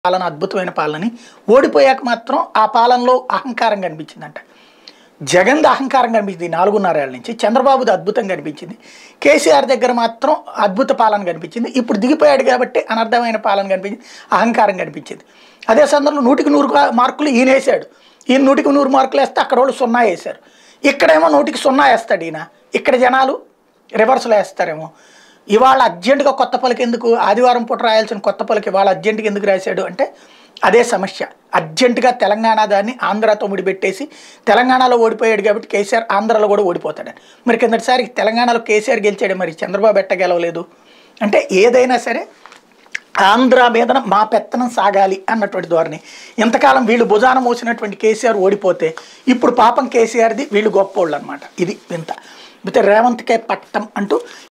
పాలన అద్భుతమైన పాలనని ఓడిపోయాక మాత్రం ఆ పాలనలో అహంకారం కనిపించిందంట జగన్ది అహంకారం కనిపించింది ఈ నాలుగున్నరేళ్ల నుంచి చంద్రబాబుది అద్భుతం కనిపించింది కేసీఆర్ దగ్గర మాత్రం అద్భుత పాలన కనిపించింది ఇప్పుడు దిగిపోయాడు కాబట్టి అనర్థమైన పాలన కనిపించింది అహంకారం కనిపించింది అదే సందర్భంలో నూటికి నూరు కా- మార్కులు ఈయన వేసాడు ఈయన నూటికి నూరు మార్కులు వేస్తే అక్కడ వాళ్ళు సున్నా వేశారు ఇక్కడేమో నూటికి సున్నా వేస్తాడు ఈయన ఇక్కడ జనాలు రివర్స్లో వేస్తారేమో ఇవాళ అర్జెంటుగా కొత్త పలికి ఎందుకు ఆదివారం పూట రాయాల్సిన కొత్త పలికి ఇవాళ అర్జెంటుగా ఎందుకు రాశాడు అంటే అదే సమస్య అర్జెంటుగా తెలంగాణ దాన్ని ఆంధ్రాతో ముడిపెట్టేసి తెలంగాణలో ఓడిపోయాడు కాబట్టి కేసీఆర్ ఆంధ్రాలో కూడా ఓడిపోతాడని మరి కిందటిసారి తెలంగాణలో కేసీఆర్ గెలిచాడు మరి చంద్రబాబు ఎట్ట గెలవలేదు అంటే ఏదైనా సరే ఆంధ్ర మీదన మా పెత్తనం సాగాలి అన్నటువంటి ధోరణి ఇంతకాలం వీళ్ళు భుజాన మోసినటువంటి కేసీఆర్ ఓడిపోతే ఇప్పుడు పాపం కేసీఆర్ది వీళ్ళు గొప్పోళ్ళు అనమాట ఇది వింత అయితే రేవంత్కే పట్టం అంటూ